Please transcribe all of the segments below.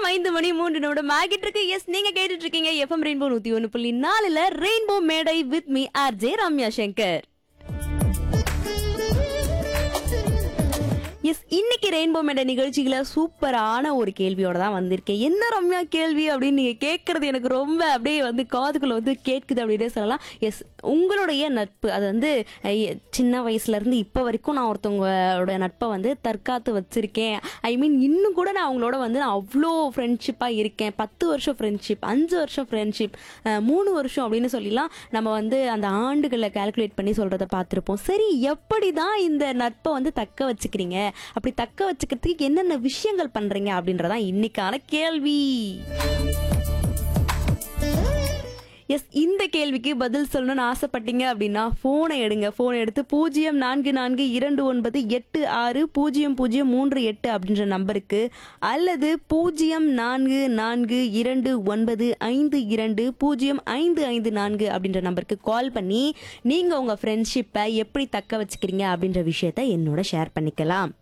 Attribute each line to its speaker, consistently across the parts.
Speaker 1: நேரம் ஐந்து மணி மூன்று நிமிடம் ஆகிட்டு இருக்கு எஸ் நீங்க கேட்டுட்டு இருக்கீங்க எஃப்எம் ரெயின்போ நூத்தி ஒன்னு புள்ளி நாலுல ரெயின்போ மேடை with me R J Ramya Shankar yes இன்னைக்கு ரெயின்போ மேடை நிகழ்ச்சியில சூப்பரான ஒரு கேள்வியோட தான் வந்திருக்கேன் என்ன ரம்யா கேள்வி அப்படின்னு நீங்க கேட்கறது எனக்கு ரொம்ப அப்படியே வந்து காதுக்குள்ள வந்து கேட்குது அப்படின்னே சொல்லலாம் எஸ் உங்களுடைய நட்பு அது வந்து அஹ், சின்ன வயசுல இருந்து இப்போ வரைக்கும் நான் ஒருத்தவங்களோட நட்பை வந்து தற்காத்து வச்சிருக்கேன் ஐ மீன் இன்னும் கூட நான் அவங்களோட வந்து நான் அவ்வளோ ஃப்ரெண்ட்ஷிப்பாக இருக்கேன் பத்து வருஷம் ஃப்ரெண்ட்ஷிப் அஞ்சு வருஷம் ஃப்ரெண்ட்ஷிப் மூணு வருஷம் அப்படின்னு சொல்லிலாம் நம்ம வந்து அந்த ஆண்டுகளை கால்குலேட் பண்ணி சொல்றத பார்த்துருப்போம் சரி எப்படி தான் இந்த நட்பை வந்து தக்க வச்சுக்கிறீங்க அப்படி தக்க வச்சுக்கிறதுக்கு என்னென்ன விஷயங்கள் பண்றீங்க அப்படின்றதான் இன்னைக்கான கேள்வி எஸ் இந்த கேள்விக்கு பதில் சொல்லணும்னு ஆசைப்பட்டீங்க அப்படின்னா ஃபோனை எடுங்க ஃபோனை எடுத்து பூஜ்ஜியம் நான்கு நான்கு இரண்டு ஒன்பது எட்டு ஆறு பூஜ்ஜியம் பூஜ்ஜியம் மூன்று எட்டு அப்படின்ற நம்பருக்கு அல்லது பூஜ்ஜியம் நான்கு நான்கு இரண்டு ஒன்பது ஐந்து இரண்டு பூஜ்ஜியம் ஐந்து ஐந்து நான்கு அப்படின்ற நம்பருக்கு கால் பண்ணி நீங்கள் உங்கள் ஃப்ரெண்ட்ஷிப்பை எப்படி தக்க வச்சுக்கிறீங்க அப்படின்ற விஷயத்த என்னோட ஷேர் பண்ணிக்கலாம்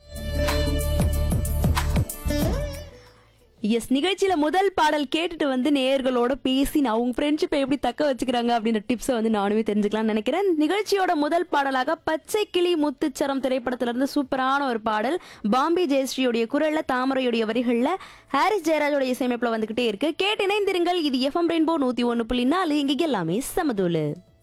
Speaker 1: எஸ் நிகழ்ச்சியில முதல் பாடல் கேட்டுட்டு வந்து நேயர்களோட பேசி நான் அவங்க ஃப்ரெண்ட்ஷிப்பை எப்படி தக்க வச்சுக்கிறாங்க அப்படின்ற டிப்ஸை வந்து நானுமே தெரிஞ்சுக்கலாம்னு நினைக்கிறேன் நிகழ்ச்சியோட முதல் பாடலாக பச்சை கிளி முத்துச்சரம் திரைப்படத்துல இருந்து சூப்பரான ஒரு பாடல் பாம்பே ஜெயஸ்ரீயுடைய குரல்ல தாமரையுடைய வரிகள்ல ஹாரிஸ் ஜெயராஜோட இசையமைப்புல வந்துகிட்டே இருக்கு கேட்டு இணைந்திருங்கள் இது எஃப்எம் ரெயின்போ நூத்தி ஒன்னு புள்ளி நாலு இங்க எல்லாமே சமதூலு